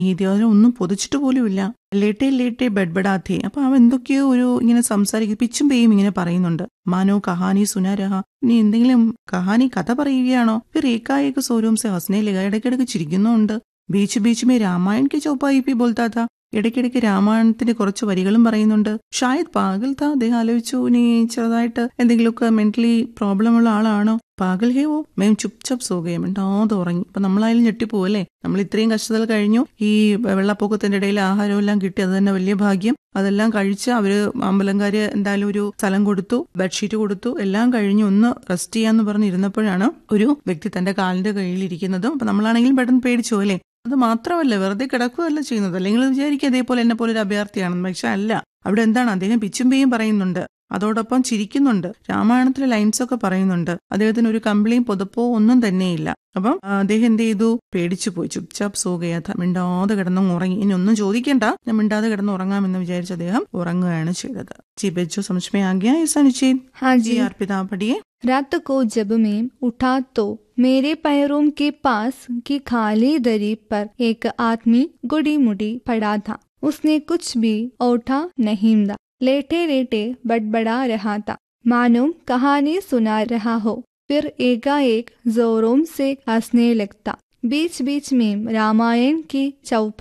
നീതി അതിനെ ഒന്നും പൊതിച്ചിട്ട് പോലുമില്ല ലേട്ടെ ലേട്ടെ ബെഡ്ബെടാത്തെ അപ്പൊ അവൻ എന്തൊക്കെയോ ഒരു ഇങ്ങനെ സംസാരിക്കും പിച്ചും പേയും ഇങ്ങനെ പറയുന്നുണ്ട് മാനോ കഹാനി സുനാരഹ നീ എന്തെങ്കിലും കഹാനി കഥ പറയുകയാണോ ഫിർ ഏക്കായേക്ക് സോരൂം സെ ഹസ്നെ ലഗ ഇടയ്ക്കിടയ്ക്ക് ചിരിക്കുന്നുണ്ട് ബീച്ച് ബീച്ച് മേ രാമായൺ കെ ചോപ്പായി പി ബോൾത്താ താ ഇടയ്ക്കിടയ്ക്ക് രാമായണത്തിന്റെ കുറച്ച് വരികളും പറയുന്നുണ്ട് ഷായത് പാഗൽ താ അദ്ദേഹം ആലോചിച്ചു നീ ചെറുതായിട്ട് എന്തെങ്കിലുമൊക്കെ മെന്റലി പ്രോബ്ലം ഉള്ള ആളാണോ പാഗൽ ഹേ ഓ മേം ചുപ്ചപ്പ് സോകയും ഉണ്ടാതെ ഉറങ്ങി ഇപ്പൊ നമ്മളായാലും ഞെട്ടിപ്പോവല്ലേ നമ്മൾ ഇത്രയും കഷ്ടതകൾ കഴിഞ്ഞു ഈ വെള്ളപ്പൊക്കത്തിന്റെ ഇടയിൽ ആഹാരവും എല്ലാം കിട്ടി അത് തന്നെ വലിയ ഭാഗ്യം അതെല്ലാം കഴിച്ച് അവര് അമ്പലംകാര് എന്തായാലും ഒരു സ്ഥലം കൊടുത്തു ബെഡ്ഷീറ്റ് കൊടുത്തു എല്ലാം കഴിഞ്ഞു ഒന്ന് റെസ്റ്റ് ചെയ്യാന്ന് പറഞ്ഞിരുന്നപ്പോഴാണ് ഒരു വ്യക്തി തന്റെ കാലിന്റെ കയ്യിൽ ഇരിക്കുന്നതും അപ്പൊ നമ്മളാണെങ്കിലും പെട്ടെന്ന് പേടിച്ചു അല്ലേ അത് മാത്രമല്ല വെറുതെ കിടക്കുകയല്ല ചെയ്യുന്നത് അല്ലെങ്കിൽ വിചാരിക്കുക അതേപോലെ എന്നെ പോലെ ഒരു അഭയാർത്ഥിയാണെന്ന് പക്ഷെ അല്ല അവിടെ എന്താണ് അദ്ദേഹം പിച്ചുംപേയും പറയുന്നുണ്ട് അതോടൊപ്പം ചിരിക്കുന്നുണ്ട് രാമായണത്തിലെ ലൈൻസ് ഒക്കെ പറയുന്നുണ്ട് അദ്ദേഹത്തിന് ഒരു കമ്പിളിയും പുതപ്പോ ഒന്നും തന്നെയില്ല അപ്പം അദ്ദേഹം എന്ത് ചെയ്തു പേടിച്ചു പോയി ചുപ്ചാപ്പ് സോകയാത്ത മിണ്ടാതെ കിടന്ന് ഉറങ്ങി ഇനി ഒന്നും ചോദിക്കണ്ട ഞാൻ മിണ്ടാതെ കിടന്ന് ഉറങ്ങാമെന്ന് വിചാരിച്ച് അദ്ദേഹം ഉറങ്ങുകയാണ് ചെയ്തത് जी बच्चों समझ में आ गया ऐसा निश्चित हाँ जी जी अर्पिता पढ़िए रात को जब मैं उठा तो मेरे पैरों के पास की खाली दरी पर एक आदमी गुड़ी मुड़ी पड़ा था उसने कुछ भी ओठा नहीं था लेटे लेटे बड़बड़ा रहा था मानो कहानी सुना रहा हो फिर एकाएक जोरों से हंसने लगता बीच बीच में रामायण की चौप